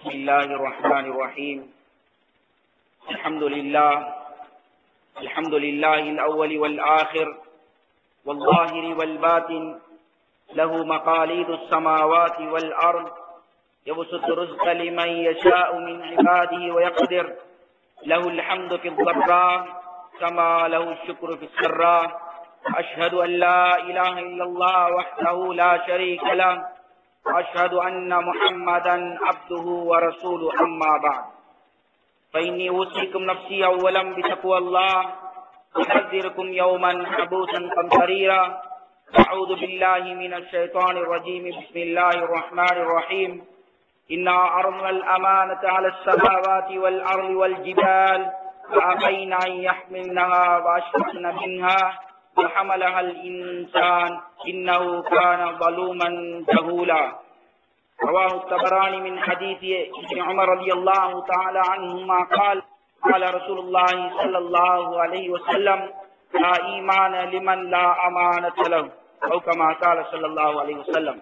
بسم الله الرحمن الرحيم الحمد لله الحمد لله الأول والآخر والظاهر والباطن له مقاليد السماوات والأرض يبسط الرزق لمن يشاء من عباده ويقدر له الحمد في الضراء كما له الشكر في السراء أشهد أن لا إله إلا الله وحده لا شريك له وأشهد أن محمدا عبده ورسوله أما بعد فإني أوصيكم نفسي أولا بتقوى الله أحذركم يوما عبوسا قمطريرا أعوذ بالله من الشيطان الرجيم بسم الله الرحمن الرحيم إنا عرضنا الأمانة على السماوات والأرض والجبال فأبين أن يحملنها وأشفقن منها وحملها الإنسان إنه كان ظلوما جهولا رواه الطبراني من حديث ابن عمر رضي الله تعالى عنهما قال قال رسول الله صلى الله عليه وسلم لا إيمان لمن لا أمانة له أو كما قال صلى الله عليه وسلم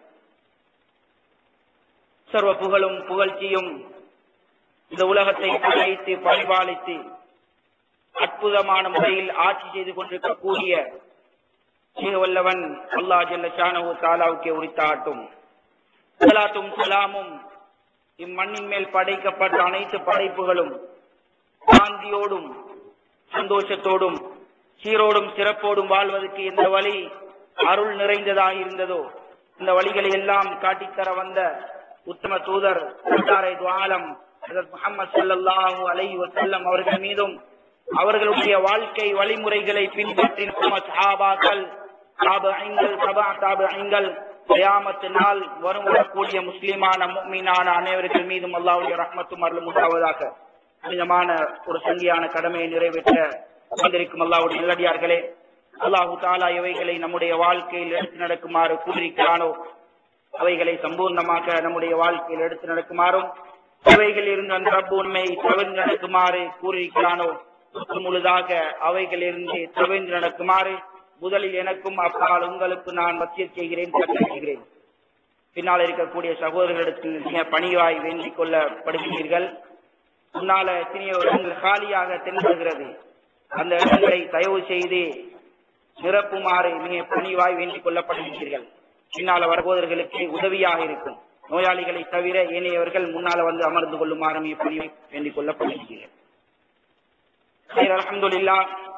சர்வ புகழும் புகழ்ச்சியும் இந்த உலகத்தை படைத்து பரிபாலித்து அற்புதமான முறையில் ஆட்சி செய்து கொண்டிருக்கக்கூடிய மிக வல்லவன் அல்லா ஜல்ல ஷானு தாலாவுக்கே உரித்தாட்டும் சலாத்தும் சலாமும் இம்மண்ணின் மேல் படைக்கப்பட்ட அனைத்து படைப்புகளும் சாந்தியோடும் சந்தோஷத்தோடும் சீரோடும் சிறப்போடும் வாழ்வதற்கு எந்த வழி அருள் நிறைந்ததாக இருந்ததோ இந்த வழிகளை எல்லாம் காட்டித்தர வந்த உத்தம தூதர் துவாலம் முகமது சல்லாஹூ அலை வசல்லம் அவர்கள் மீதும் அவர்களுடைய வாழ்க்கை வழிமுறைகளை பின்பற்றின சஹாபாக்கள் தாபங்கள் சபா தாபங்கள் கயாமத்து நாள் வரும் வரக்கூடிய முஸ்லிமான மீனான அனைவர்கள் மீதும் அல்லாவுடைய ரஹ்மத்தும் அருளும் உண்டாவதாக புனிதமான ஒரு சங்கியான கடமையை நிறைவேற்ற வந்திருக்கும் அல்லாவுடைய நல்லடியார்களே அல்லாஹு தாலா இவைகளை நம்முடைய வாழ்க்கையில் எடுத்து நடக்குமாறு கூறியிருக்கிறானோ அவைகளை சம்பூர்ணமாக நம்முடைய வாழ்க்கையில் எடுத்து நடக்குமாறும் அவைகள் இருந்து அந்த ரப்பு உண்மை தவிர்த்து நடக்குமாறு கூறியிருக்கிறானோ முழுதாக அவைகள் இருந்து தவிர்த்து நடக்குமாறு முதலில் எனக்கும் அப்பால் உங்களுக்கு நான் மத்திய செய்கிறேன் கட்டளைகிறேன் பின்னால் இருக்கக்கூடிய சகோதரர்களிடத்தில் மிக பணிவாய் வேண்டிக் கொள்ளப்படுகிறீர்கள் முன்னால எத்தனையோ இடங்கள் காலியாக தென்படுகிறது அந்த இடங்களை தயவு செய்து நிரப்புமாறு மிக பணிவாய் வேண்டிக் கொள்ளப்படுகிறீர்கள் பின்னால வரபோதர்களுக்கு உதவியாக இருக்கும் நோயாளிகளை தவிர ஏனையவர்கள் முன்னால வந்து அமர்ந்து கொள்ளுமாறு மிக பணிவாய் வேண்டிக் கொள்ளப்படுகிறீர்கள் அலமதுல்லா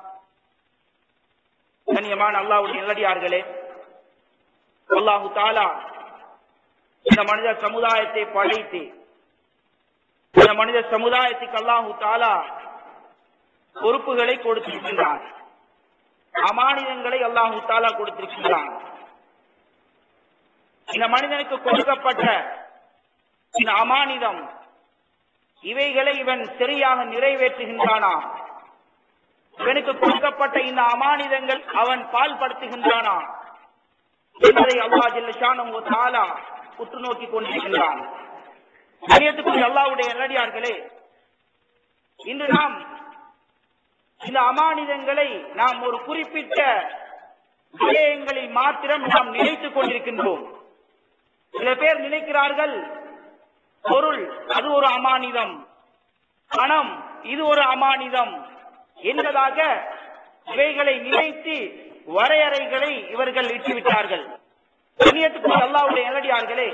கண்ணியமான அல்லாவுடைய நல்லடியார்களே அல்லாஹு தாலா இந்த மனித சமுதாயத்தை படைத்து இந்த மனித சமுதாயத்துக்கு அல்லாஹு தாலா பொறுப்புகளை கொடுத்திருக்கின்றான் அமானிதங்களை அல்லாஹு தாலா கொடுத்திருக்கின்றான் இந்த மனிதனுக்கு கொடுக்கப்பட்ட இந்த அமானிதம் இவைகளை இவன் சரியாக நிறைவேற்றுகின்றானா இவனுக்கு கொடுக்கப்பட்ட இந்த அமானிதங்கள் அவன் பால்படுத்துகின்றானா என்பதை அல்லா ஜில்லஷானு தாலா உற்று நோக்கி கொண்டிருக்கின்றான் கணியத்துக்குரிய அல்லாவுடைய நல்லடியார்களே இன்று நாம் இந்த அமானிதங்களை நாம் ஒரு குறிப்பிட்ட விஷயங்களில் மாத்திரம் நாம் நினைத்துக் கொண்டிருக்கின்றோம் சில பேர் நினைக்கிறார்கள் பொருள் அது ஒரு அமானிதம் பணம் இது ஒரு அமானிதம் என்பதாக இவைகளை நினைத்து வரையறைகளை இவர்கள் இட்டுவிட்டார்கள் புண்ணியத்துக்குள் அல்லாவுடைய நல்லடியார்களே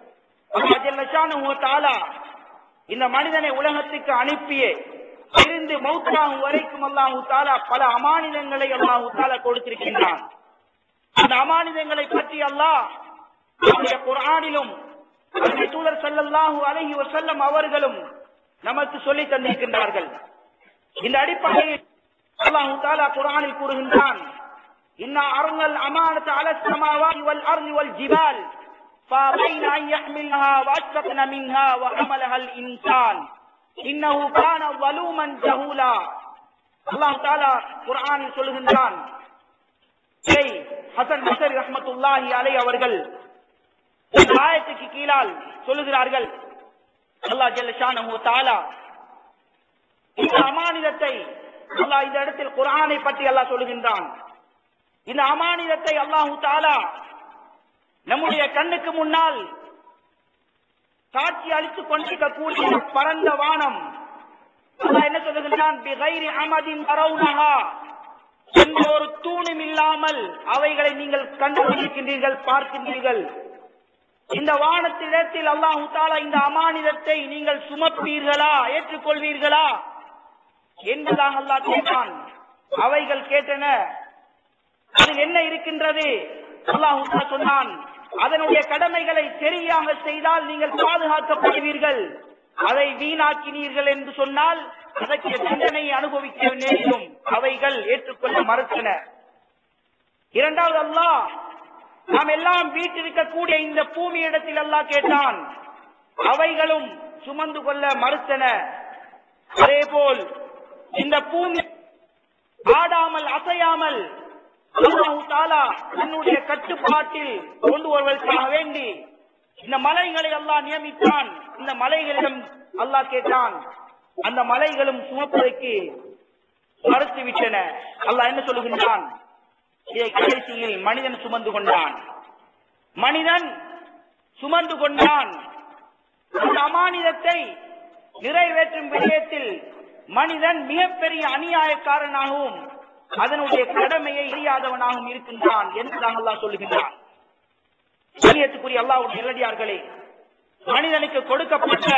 இந்த மனிதனை உலகத்துக்கு அனுப்பிய இருந்து மௌத்தாகும் வரைக்கும் அல்லாஹு தாலா பல அமானிதங்களை அல்லாஹு தாலா கொடுத்திருக்கின்றான் அந்த அமானிதங்களை பற்றி அல்லாஹ் குரானிலும் தூதர் சல்லல்லாஹு அலஹி வசல்லம் அவர்களும் நமக்கு சொல்லி தந்திருக்கின்றார்கள் இந்த அடிப்படையில் அல்லாஹு தாலா குரானில் கூறுகின்றான் இன்னா அருங்கல் அமானத் அல சமாவாதி வல் அர்தி வல் ஜிபால் فأبين أن يحملها وأشفقن منها وحملها الإنسان إنه كان ظلوما جهولا அல்லாஹ் தாலா குர்ஆனில் சொல்லுகின்றான் இதை ஹசன் பசரி ரஹ்மத்துல்லாஹி அலை அவர்கள் இந்த ஆயத்துக்கு கீழால் சொல்லுகிறார்கள் அல்லாஹ் ஜல்லஷானஹு தஆலா இந்த அமானிதத்தை அல்லாஹ் இந்த இடத்தில் குர்ஆனை பற்றி அல்லாஹ் சொல்லுகின்றான் இந்த அமானிதத்தை அல்லாஹு தாலா நம்முடைய கண்ணுக்கு முன்னால் காட்சி அளித்துக் கொண்டிருக்கக்கூடிய பரந்த வானம் அல்லாஹ் என்ன சொல்லுகின்றான் பிகைரி அமதின் தரவுனஹா எந்த ஒரு தூணும் இல்லாமல் அவைகளை நீங்கள் கண்டுபிடிக்கின்றீர்கள் பார்க்கின்றீர்கள் இந்த வானத்திடத்தில் அல்லாஹு தாலா இந்த அமானிதத்தை நீங்கள் சுமப்பீர்களா ஏற்றுக்கொள்வீர்களா என்பதாக அல்லாஹ் கேட்டான் அவைகள் கேட்டன அதில் என்ன இருக்கின்றது அல்லாஹ் தாலா சொன்னான் அதனுடைய கடமைகளை சரியாக செய்தால் நீங்கள் பாதுகாக்கப்படுவீர்கள் அதை வீணாக்கினீர்கள் என்று சொன்னால் அதற்கு தண்டனையை அனுபவிக்க நேரிடும் அவைகள் ஏற்றுக்கொள்ள மறுத்தன இரண்டாவது அல்லாஹ் நாம் எல்லாம் வீட்டிருக்கக்கூடிய இந்த பூமி இடத்தில் அல்லாஹ் கேட்டான் அவைகளும் சுமந்து கொள்ள மறுத்தன அதே போல் இந்த பூமி ஆடாமல் அசையாமல் அல்லாஹு தாலா தன்னுடைய கட்டுப்பாட்டில் கொண்டு வருவதற்காக வேண்டி இந்த மலைகளை அல்லாஹ் நியமித்தான் இந்த மலைகளிடம் அல்லாஹ் கேட்டான் அந்த மலைகளும் சுமப்பதற்கு மறுத்து விட்டன அல்லாஹ் என்ன சொல்லுகின்றான் இதை கடைசியில் மனிதன் சுமந்து கொண்டான் மனிதன் சுமந்து கொண்டான் அந்த அமானிதத்தை நிறைவேற்றும் விடயத்தில் மனிதன் மிகப்பெரிய அநியாயக்காரனாகவும் அதனுடைய கடமையை அறியாதவனாகவும் இருக்கின்றான் என்றுதான் அல்லாஹ் சொல்லுகின்றான் கண்ணியத்துக்குரிய அல்லாஹ்வுடைய நிலடியார்களே மனிதனுக்கு கொடுக்கப்பட்ட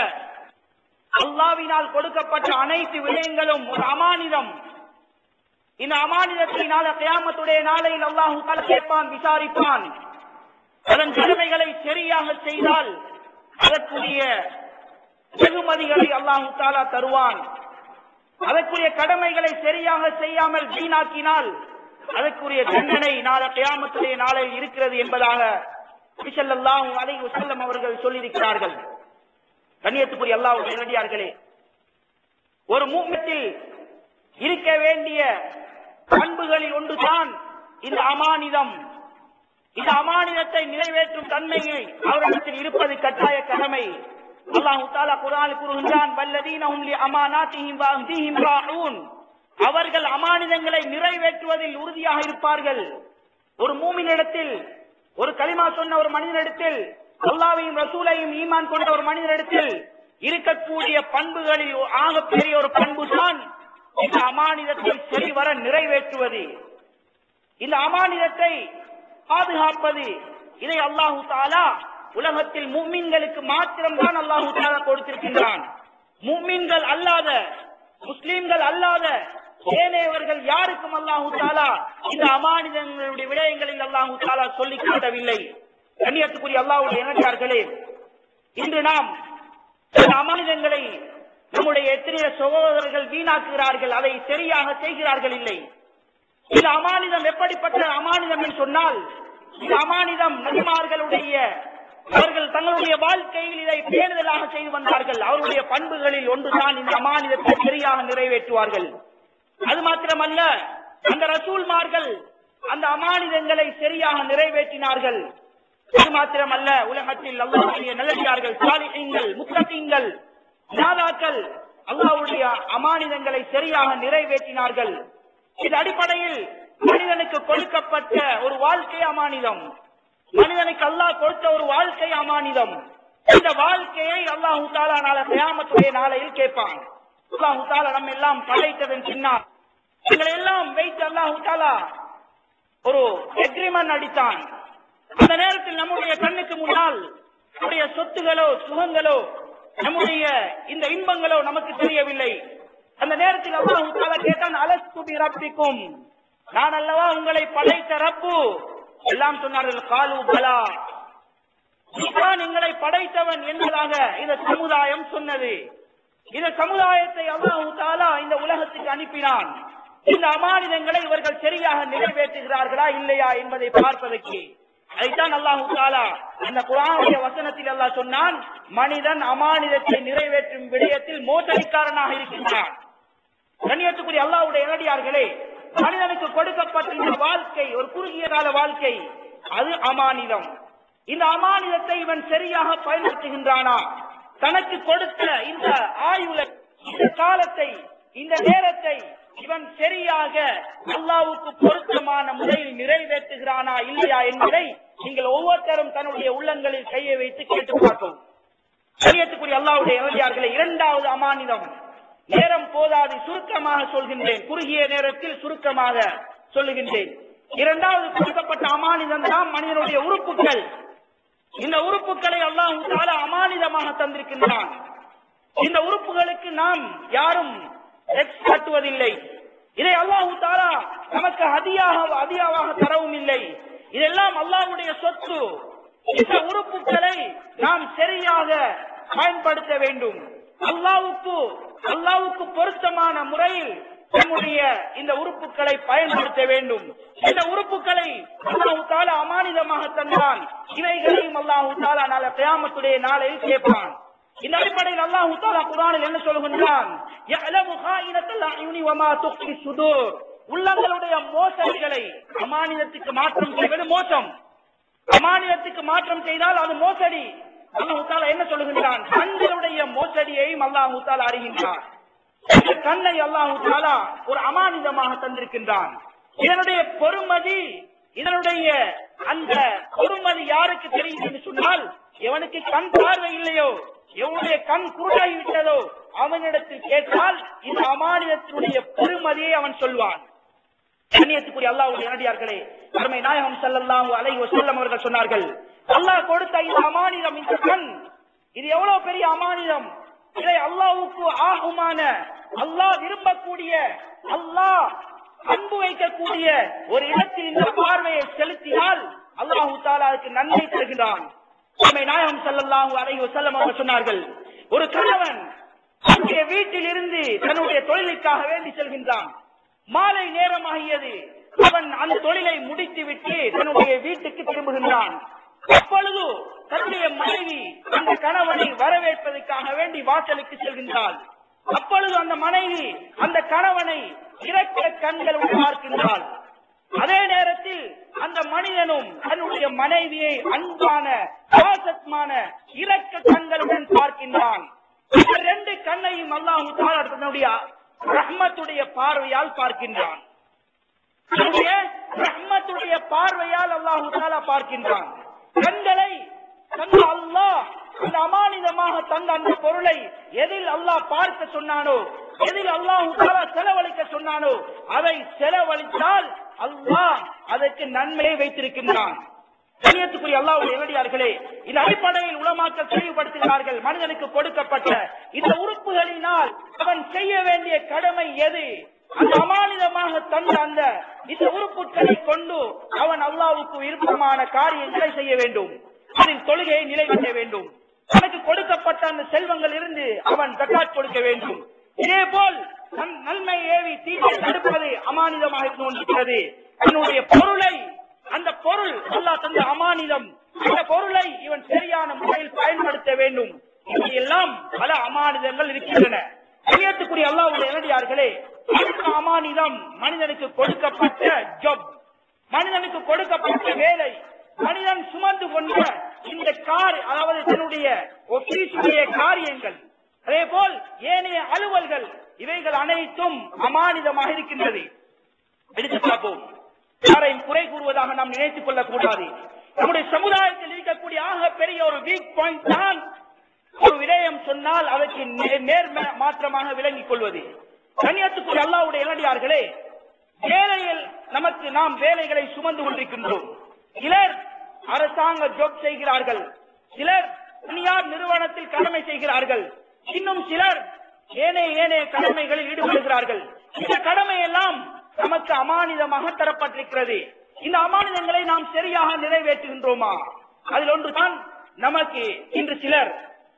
அல்லாவினால் கொடுக்கப்பட்ட அனைத்து விடயங்களும் ஒரு அமானிதம் இந்த அமானிதத்தை நாள கியாமத்துடைய நாளையில் அல்லாஹு தஆலா கேட்பான் விசாரிப்பான் அதன் கடமைகளை சரியாக செய்தால் அதற்குரிய வெகுமதிகளை அல்லாஹு தாலா தருவான் அதற்குரிய கடமைகளை சரியாக செய்யாமல் வீணாக்கினால் அதற்குரிய தண்டனை நாள கியாமத்துடைய நாளில் இருக்கிறது என்பதாக ஸல்லல்லாஹு அலைஹி வஸல்லம் அவர்கள் சொல்லியிருக்கிறார்கள் கண்ணியத்துக்குரிய அல்லாஹ் நேரடியார்களே ஒரு மூமெத்தில் இருக்க வேண்டிய பண்புகளில் ஒன்றுதான் இந்த அமானிதம் இந்த அமானிதத்தை நிறைவேற்றும் தன்மையை அவரிடத்தில் இருப்பது கட்டாய கடமை அல்லாஹு தாலா குரான் கூறுகின்றான் வல்லதீனஹும் லி அமானாத்திஹிம் வ அஹ்திஹிம் ராഊன் அவர்கள் அமானிதங்களை நிறைவேற்றுவதில் உறுதியாக இருப்பார்கள் ஒரு மூமினிடத்தில் ஒரு கலிமா சொன்ன ஒரு மனிதனிடத்தில் அல்லாவையும் ரசூலையும் ஈமான் கொண்ட ஒரு மனிதனிடத்தில் இருக்கக்கூடிய பண்புகளில் ஆக பெரிய ஒரு பண்பு தான் இந்த அமானிதத்தை சரிவர நிறைவேற்றுவது இந்த அமானிதத்தை பாதுகாப்பது இதை அல்லாஹு தாலா உலகத்தில் மும்மின்களுக்கு மாத்திரம்தான் அல்லாஹு தாலா கொடுத்திருக்கின்றான் மும்மின்கள் அல்லாத முஸ்லிம்கள் அல்லாத ஏனையவர்கள் யாருக்கும் அல்லாஹு தாலா இந்த அமானிதங்களுடைய விடயங்களில் அல்லாஹு தாலா சொல்லிக் காட்டவில்லை கண்ணியத்துக்குரிய அல்லாஹுடைய இணைந்தார்களே இன்று நாம் இந்த அமானிதங்களை நம்முடைய எத்தனைய சகோதரர்கள் வீணாக்குகிறார்கள் அதை சரியாக செய்கிறார்கள் இல்லை இந்த அமானிதம் எப்படிப்பட்ட அமானிதம் என்று சொன்னால் இந்த அமானிதம் நபிமார்களுடைய அவர்கள் தங்களுடைய வாழ்க்கையில் இதை பேணுதலாக செய்து வந்தார்கள் அவருடைய பண்புகளில் ஒன்றுதான் இந்த அமானிதத்தை சரியாக நிறைவேற்றுவார்கள் அது மாத்திரமல்ல அந்த ரசூல்மார்கள் அந்த அமானிதங்களை சரியாக நிறைவேற்றினார்கள் அது மாத்திரமல்ல உலகத்தில் அல்லாஹ்வுடைய நல்லடியார்கள் சாலிஹீன்கள் முத்தகீன்கள் நாதாக்கள் அல்லாஹ்வுடைய அமானிதங்களை சரியாக நிறைவேற்றினார்கள் இது அடிப்படையில் மனிதனுக்கு கொடுக்கப்பட்ட ஒரு வாழ்க்கை அமானிதம் மனிதனுக்கு அல்லாஹ் கொடுத்த ஒரு வாழ்க்கை அமானிதம் இந்த வாழ்க்கையை அல்லாஹு தாலா நாள கியாமத்துடைய நாளையில் கேட்பான் அல்லாஹு தாலா நம்ம எல்லாம் படைத்ததன் பின்னால் எங்களை எல்லாம் வைத்து அல்லாஹு தாலா ஒரு எக்ரிமெண்ட் அடித்தான் அந்த நேரத்தில் நம்முடைய கண்ணுக்கு முன்னால் நம்முடைய சொத்துகளோ சுகங்களோ நம்முடைய இந்த இன்பங்களோ நமக்கு தெரியவில்லை அந்த நேரத்தில் அல்லாஹ் தாலா கேட்டான் அலஸ்து பி ரப்பிக்கும் நான் அல்லவா உங்களை படைத்த ரப்பு எல்லாம் சொன்னார்கள் காலு பலா நீதான் எங்களை படைத்தவன் என்பதாக இந்த சமுதாயம் சொன்னது இந்த சமுதாயத்தை அல்லாஹ் தாலா இந்த உலகத்துக்கு அனுப்பினான் இந்த அமானிதங்களை இவர்கள் சரியாக நிறைவேற்றுகிறார்களா இல்லையா என்பதை பார்ப்பதற்கு அதைத்தான் அல்லாஹு தாலா அந்த குரானுடைய வசனத்தில் அல்லாஹ் சொன்னான் மனிதன் அமானிதத்தை நிறைவேற்றும் விடயத்தில் மோசடிக்காரனாக இருக்கின்றான் கண்ணியத்துக்குரிய அல்லாஹ்வுடைய நேரடியார்களே மனிதனுக்கு கொடுக்கப்பட்ட இந்த வாழ்க்கை ஒரு குறுகிய கால வாழ்க்கை அது அமானிதம் இந்த அமானிதத்தை இவன் சரியாக பயன்படுத்துகின்றானா தனக்கு கொடுத்த இந்த ஆயுள இந்த காலத்தை இந்த நேரத்தை இவன் சரியாக அல்லாவுக்கு பொருத்தமான முறையில் நிறைவேற்றுகிறானா இல்லையா என்பதை நீங்கள் ஒவ்வொருத்தரும் தன்னுடைய உள்ளங்களில் கையை வைத்து கேட்டு பார்க்கவும் கண்ணியத்துக்குரிய அல்லாவுடைய இளைஞர்களே இரண்டாவது அமானிதம் நேரம் போதாது சுருக்கமாக சொல்கின்றேன் குறுகிய நேரத்தில் சுருக்கமாக சொல்லுகின்றேன் இரண்டாவது கொடுக்கப்பட்ட அமானிதம் தான் மனிதனுடைய உறுப்புகள் இந்த உறுப்புகளை அல்லாஹ் தாலா அமானிதமாக தந்திருக்கின்றான் இந்த உறுப்புகளுக்கு நாம் யாரும் எக்ஸ் கட்டுவதில்லை இதை அல்லாஹு தாலா நமக்கு அதியாக அதிகமாக தரவும் இல்லை இதெல்லாம் அல்லாஹ்வுடைய சொத்து இந்த உறுப்புகளை நாம் சரியாக பயன்படுத்த வேண்டும் அல்லாவுக்கு அல்லாவுக்கு பொருத்தமான முறையில் நம்முடைய இந்த உறுப்புகளை பயன்படுத்த வேண்டும் இந்த உறுப்புகளை அல்லாஹு தாலா அமானிதமாக தந்தான் இவைகளையும் அல்லாஹு தாலா நாளை கியாமத்துடைய நாளையில் கேட்பான் இந்த அடிப்படையில் அல்லாஹு தாலா குரானில் என்ன சொல்கின்றான் யஅலமு ஹாயினத்தல் அயுனி வமா துக்ஃபி சுதூர் உள்ளங்களுடைய மோசடிகளை அமானிதத்துக்கு மாற்றம் செய்வது மோசம் அமானிதத்துக்கு மாற்றம் செய்தால் அது மோசடி அல்லாஹு தாலா என்ன சொல்லுகின்றான் கண்களுடைய மோசடியையும் அல்லாஹு தாலா அறிகின்றான் இந்த கண்ணை அல்லாஹு தாலா ஒரு அமானிதமாக தந்திருக்கின்றான் இதனுடைய பொறுமதி இதனுடைய அந்த பொறுமதி யாருக்கு தெரியும் என்று சொன்னால் எவனுக்கு கண் பார்வை இல்லையோ எவனுடைய கண் குருடாகி விட்டதோ அவனிடத்தில் கேட்டால் இந்த அமானிதத்தினுடைய பெருமதியை அவன் சொல்வான் கண்ணியத்துக்குரிய அல்லாஹ்வுடைய நடிகார்களே அருமை நாயகம் ஸல்லல்லாஹு அலைஹி வஸல்லம் அவர்கள் சொன்னார்கள் அல்லாஹ் கொடுத்த இந்த அமானிதம் இந்த கண் இது எவ்வளவு பெரிய அமானிதம் இதை அல்லாஹ்வுக்கு ஆகுமான அல்லாஹ் விரும்பக்கூடிய அல்லாஹ் அன்பு வைக்கக்கூடிய ஒரு இடத்தில் இந்த பார்வையை செலுத்தினால் அல்லாஹு தாலா அதுக்கு நன்மை தருகிறான் அருமை நாயகம் ஸல்லல்லாஹு அலைஹி வஸல்லம் அவர்கள் சொன்னார்கள் ஒரு கணவன் தன்னுடைய வீட்டில் இருந்து தன்னுடைய தொழிலுக்காக வேண்டி செல்கின்றான் மாலை நேரமாகியது அவன் அந்த தொழிலை முடித்துவிட்டு தன்னுடைய வீட்டுக்கு திரும்புகின்றான் அப்பொழுது தன்னுடைய மனைவி அந்த கணவனை வரவேற்பதற்காக வேண்டி வாசலுக்கு செல்கின்றாள் அப்பொழுது அந்த மனைவி அந்த கணவனை இறக்க கண்களுடன் பார்க்கின்றாள் அதே நேரத்தில் அந்த மனிதனும் தன்னுடைய மனைவியை அன்பான பாசத்மான இரக்க கண்களுடன் பார்க்கின்றான் இந்த ரெண்டு கண்ணையும் அல்லாஹு தாலா தன்னுடைய ரஹ்மத்துடைய பார்வையால் பார்க்கின்றான் தன்னுடைய ரஹ்மத்துடைய பார்வையால் அல்லாஹு தாலா பார்க்கின்றான் கண்களை தந்த அல்லாஹ் அந்த அமானிதமாக தந்த அந்த பொருளை எதில் அல்லாஹ் பார்க்க சொன்னானோ எதில் அல்லாஹு தாலா செலவழிக்க சொன்னானோ அதை செலவழித்தால் அல்லாஹ் அதற்கு நன்மையை வைத்திருக்கின்றான் கண்ணியத்துக்குரிய அல்லாஹ்வுடைய எவடியார்களே இந்த அடிப்படையில் உலமாக்கள் தெளிவுபடுத்துகிறார்கள் மனிதனுக்கு கொடுக்கப்பட்ட இந்த உறுப்புகளினால் அவன் செய்ய வேண்டிய கடமை எது அந்த அமானிதமாக தந்த அந்த இந்த உறுப்புகளை கொண்டு அவன் அல்லாஹ்வுக்கு விருப்பமான காரியங்களை செய்ய வேண்டும் அதில் தொழுகையை நிலைநிறுத்த வேண்டும் தனக்கு கொடுக்கப்பட்ட அந்த செல்வங்கள் இருந்து அவன் தக்காத் கொடுக்க வேண்டும் இதே போல் நன்- நன்மை ஏவி தீமை தடுப்பது அமானிதமாக இருந்து கொண்டிருக்கிறது தன்னுடைய பொருளை அந்த பொருள் அல்லாஹ் தந்த அமானிதம் அந்த பொருளை இவன் சரியான முறையில் பயன்படுத்த வேண்டும் எல்லாம் பல அமானிதங்கள் இருக்கின்றன கையத்துக்குரிய அல்லாவுடைய இளடியார்களே அடுத்த அமானிதம் மனிதனுக்கு கொடுக்கப்பட்ட ஜப் மனிதனுக்கு கொடுக்கப்பட்ட வேலை மனிதன் சுமந்து கொண்ட இந்த கார் அதாவது தன்னுடைய ஒபீஸுடைய காரியங்கள் அதே போல் ஏனைய அலுவல்கள் இவைகள் அனைத்தும் அமானிதமாக இருக்கின்றது எடுத்து பார்ப்போம் யாரையும் குறை கூறுவதாக நாம் நினைத்துக் கொள்ளக் கூடாது நம்முடைய சமுதாயத்தில் இருக்கக்கூடிய ஆக பெரிய ஒரு வீக் பாயிண்ட் தான் ஒரு விடயம் சொன்னால் அதற்கு நே- நேர் மா- மாற்றமாக விளங்கிக் கொள்வது கண்ணியத்துக்குரிய அல்லாவுடைய இளடியார்களே வேலையில் நமக்கு நாம் வேலைகளை சுமந்து கொண்டிருக்கின்றோம் சிலர் அரசாங்க ஜாப் செய்கிறார்கள் சிலர் தனியார் நிறுவனத்தில் கடமை செய்கிறார்கள் இன்னும் சிலர் ஏனைய ஏனைய கடமைகளில் ஈடுபடுகிறார்கள் இந்த கடமை எல்லாம் நமக்கு அமானிதமாக தரப்பட்டிருக்கிறது இந்த அமானிதங்களை நாம் சரியாக நிறைவேற்றுகின்றோமா அதில் ஒன்றுதான் நமக்கு இன்று சிலர்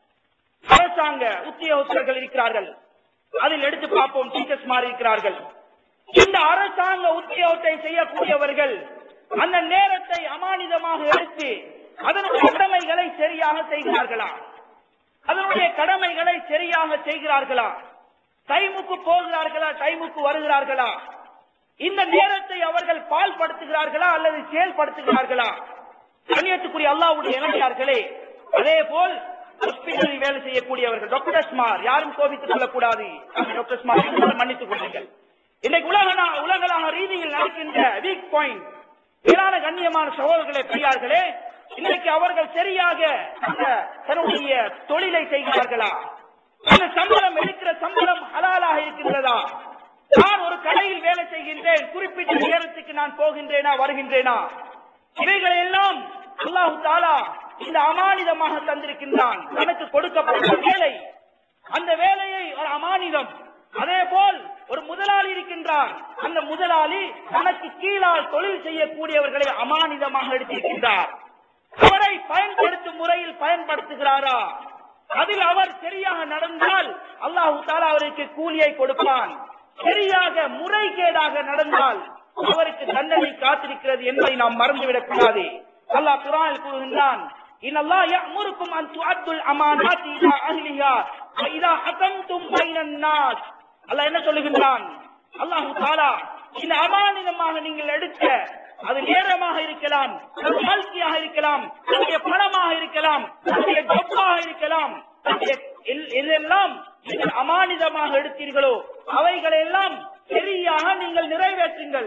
அரசாங்க உத்தியோகஸ்தர்கள் இருக்கிறார்கள் அதில் எடுத்து பார்ப்போம் டீச்சர்ஸ் மாறி இருக்கிறார்கள் இந்த அரசாங்க உத்தியோகத்தை செய்யக்கூடியவர்கள் அந்த நேரத்தை அமானிதமாக எடுத்து அதனுடைய கடமைகளை சரியாக செய்கிறார்களா அதனுடைய கடமைகளை சரியாக செய்கிறார்களா டைமுக்கு போகிறார்களா டைமுக்கு வருகிறார்களா இந்த நேரத்தை அவர்கள் பால்படுத்துகிறார்களா அல்லது செயல்படுத்துகிறார்களா கண்ணியத்துக்குரிய அல்லாவுடைய இளைஞர்களே அதே போல் ஹாஸ்பிட்டலில் வேலை செய்யக்கூடியவர்கள் டாக்டர்ஸ்மார் யாரும் கோபித்துக் கொள்ளக்கூடாது டாக்டர்ஸ்மார் மன்னித்துக் கொள்ளுங்கள் இன்றைக்கு உலக நா- உலகளாக ரீதியில் நடக்கின்ற வீக் பாயிண்ட் மேலான கண்ணியமான சகோதரர்களே பெரியார்களே இன்றைக்கு அவர்கள் சரியாக அந்த தன்னுடைய தொழிலை செய்கிறார்களா அந்த சம்பளம் எடுக்கிற சம்பளம் ஹலாலாக இருக்கின்றதா நான் ஒரு கடையில் வேலை செய்கின்றேன் குறிப்பிட்ட நேரத்துக்கு நான் போகின்றேனா வருகின்றேனா இவைகளை எல்லாம் அல்லாஹு தாலா இந்த அமானிதமாக தந்திருக்கின்றான் தனக்கு கொடுக்கப்பட்ட வேலை அந்த வேலையை ஒரு அமானிதம் அதே போல் ஒரு முதலாளி இருக்கின்றார் அந்த முதலாளி தனக்கு கீழால் தொழில் செய்யக்கூடியவர்களை அமானிதமாக எடுத்திருக்கின்றார் அவரை பயன்படுத்தும் முறையில் பயன்படுத்துகிறாரா அதில் அவர் சரியாக நடந்தால் அல்லாஹு தாலா அவருக்கு கூலியை கொடுப்பான் சரியாக முறைகேடாக நடந்தால் அவருக்கு தண்டனை காத்திருக்கிறது என்பதை நாம் மறந்துவிடக் கூடாது அல்லாஹ் குரானில் கூறுகின்றான் إن الله يأمركم أن تؤدوا الأمانات إلى أهلها وإذا حكمتم بين الناس அல்லாஹ் என்ன சொல்லுகின்றான் அல்லாஹு தாலா இந்த அமானிதமாக நீங்கள் எடுக்க அது நேரமாக இருக்கலாம் அது வாழ்க்கையாக இருக்கலாம் அதனுடைய பணமாக இருக்கலாம் அதனுடைய ஜப்பாக இருக்கலாம் அதனுடைய எல்- எதெல்லாம் நீங்கள் அமானிதமாக எடுத்தீர்களோ அவைகளை எல்லாம் சரியாக நீங்கள் நிறைவேற்றுங்கள்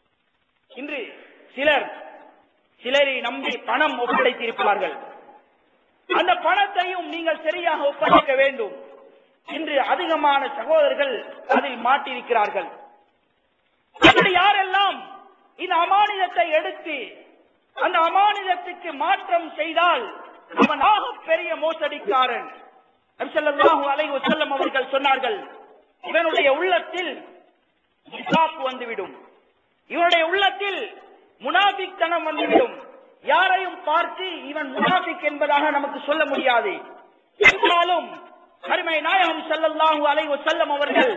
இன்று சிலர் சிலரை நம்பி பணம் ஒப்படைத்திருப்பார்கள் அந்த பணத்தையும் நீங்கள் சரியாக ஒப்படைக்க வேண்டும் இன்று அதிகமான சகோதரர்கள் அதில் மாட்டியிருக்கிறார்கள் அப்படி யாரெல்லாம் இந்த அமானிதத்தை எடுத்து அந்த அமானிதத்துக்கு மாற்றம் செய்தால் அவன் ஆக பெரிய மோசடிக்காரன் நபி ஸல்லல்லாஹு அலைஹி வஸல்லம் அவர்கள் சொன்னார்கள் இவனுடைய உள்ளத்தில் நிஃபாக் வந்துவிடும் இவனுடைய உள்ளத்தில் முனாபிக்தனம் வந்துவிடும் யாரையும் பார்த்து இவன் முனாபிக் என்பதாக நமக்கு சொல்ல முடியாது என்றாலும் அருமை நாயகம் ஸல்லல்லாஹு அலைஹி வஸல்லம் அவர்கள்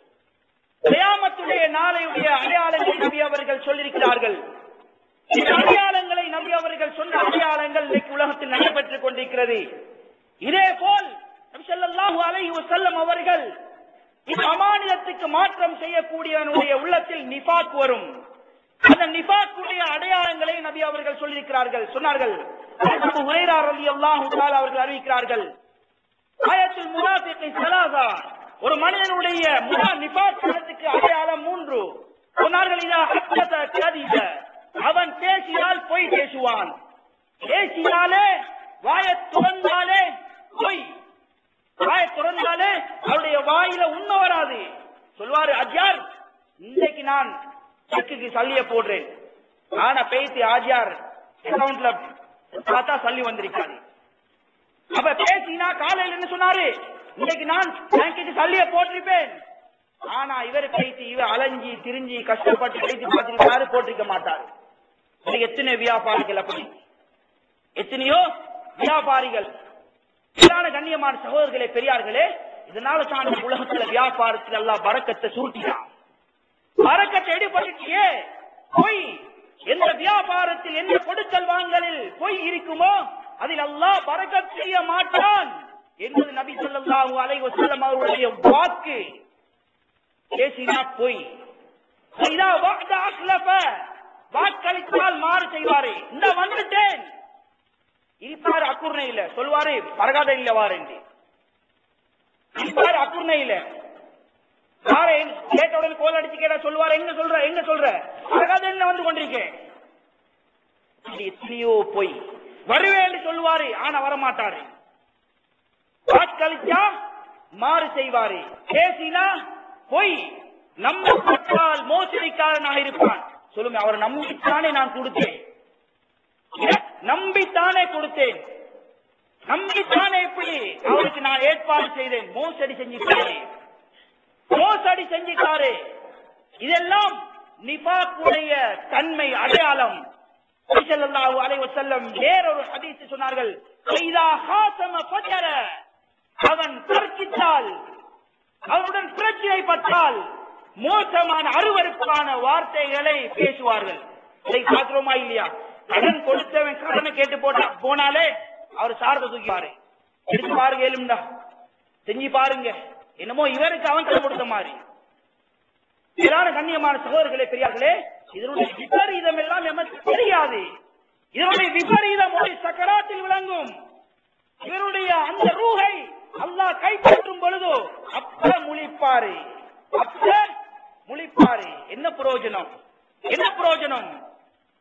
கியாமத்துடைய நாளையுடைய அடையாளங்களை நபி அவர்கள் சொல்லியிருக்கிறார்கள் இந்த அடையாளங்களை நபி அவர்கள் சொன்ன அடையாளங்கள் இன்னைக்கு உலகத்தில் நடைபெற்றுக் கொண்டிருக்கிறது இதே போல் நபி ஸல்லல்லாஹு அலைஹி வஸல்லம் அவர்கள் இந்த அமானியத்துக்கு மாற்றம் செய்யக்கூடியவனுடைய உள்ளத்தில் நிஃபாக் வரும் அந்த நிஃபாக்குடைய அடையாளங்களை நபி அவர்கள் சொல்லியிருக்கிறார்கள் சொன்னார்கள் அபூ ஹுரைரா ரலியல்லாஹு தஆலா அவர்கள் அறிவிக்கிறார்கள் ஆயத்தில் முனாஃபிகை ஸலாஸா ஒரு மனிதனுடைய முனா நிஃபாக் குணத்துக்கு அடையாளம் மூன்று சொன்னார்கள் இதா ஹத்தத கதிப அவன் பேசினால் பொய் பேசுவான் பேசினாலே வாயத் துறந்தாலே பொய் வாயை திறந்தாலே அவருடைய வாயில உண்மை வராது சொல்வாரு அஜார் இன்னைக்கு நான் செக்குக்கு சல்லிய போடுறேன் ஆனா பேசி ஆஜியார் அக்கவுண்ட்ல பார்த்தா சல்லி வந்திருக்காது அப்ப பேசினா காலையில் என்ன சொன்னாரு இன்னைக்கு நான் பேங்க்குக்கு சல்லிய போட்டிருப்பேன் ஆனா இவர் பேசி இவர் அலைஞ்சி திரிஞ்சி கஷ்டப்பட்டு பேசி பார்த்திருக்காரு போட்டிருக்க மாட்டாரு இன்னைக்கு எத்தனை வியாபாரிகள் அப்படி எத்தனையோ வியாபாரிகள் மேலான கண்ணியமான சகோதரர்களே பெரியார்களே இதனால தான் இந்த உலகத்துல வியாபாரத்தில் எல்லாம் பறக்கத்தை சுருட்டினான் பறக்கத்தை எடுபட்டுட்டியே பொய் எந்த வியாபாரத்தில் எந்த கொடுக்கல் வாங்கலில் பொய் இருக்குமோ அதில் அல்லாஹ் பறக்கத் செய்ய மாட்டான் என்பது நபி ஸல்லல்லாஹு அலைஹி வஸல்லம் அவருடைய வாக்கு பேசினா பொய் இதா வஅத அஸ்லஃப வாக்களித்தால் மாறு செய்வாரு இந்த வந்துட்டேன் இருப்பாரு அக்குர்ணை இல்ல சொல்வாரு பரகாத இல்ல வாரண்டி இருப்பாரு அக்குர்ணை இல்ல யாரை கேட்ட உடனே கோல் அடிச்சு கேட்டா சொல்லுவாரு எங்க சொல்ற எங்க சொல்ற பரகாத என்ன வந்து கொண்டிருக்கேன் இப்படி எத்தனையோ போய் வருவேன்னு சொல்லுவாரு ஆனா வரமாட்டாரு வாக்களிச்சா மாறு செய்வாரு பேசினா பொய் நம்பப்பட்டால் மோசடிக்காரனாக இருப்பான் சொல்லுங்க அவர் நம்பித்தானே நான் கொடுத்தேன் நம்பித்தானே கொடுத்தேன் நம்பித்தானே எப்படி அவருக்கு நான் ஏற்பாடு செய்தேன் மோசடி செஞ்சுட்டாரு மோசடி செஞ்சுட்டாரு இதெல்லாம் நிபாக்குடைய தன்மை அடையாளம் ஸல்லல்லாஹு அலைஹி வஸல்லம் வேறொரு ஹதீஸ் சொன்னார்கள் "ஐதா ஹாசம ஃபஜர" அவன் தர்க்கித்தால் அவனுடன் பிரச்சனை பட்டால் மோசமான அருவருப்பான வார்த்தைகளை பேசுவார்கள் இதை பார்க்கிறோமா இல்லையா கடன் கொடுத்தவன் கடனை கேட்டு போட்டா போனாலே அவர் சாரத்தை தூக்கிவாரு எடுத்து பாருங்க எலும்பா செஞ்சு பாருங்க என்னமோ இவருக்கு அவன் கடன் கொடுத்த மாதிரி இதான கண்ணியமான சகோதரர்களே பெரியார்களே இதனுடைய விபரீதம் எல்லாம் எமக்கு தெரியாது இதனுடைய விபரீதம் ஒரு சக்கராத்தில் விளங்கும் இவருடைய அந்த ரூஹை அல்லாஹ் கைப்பற்றும் பொழுதோ அப்ப முழிப்பாரு அப்ப முழிப்பாரு என்ன பிரயோஜனம் என்ன பிரயோஜனம்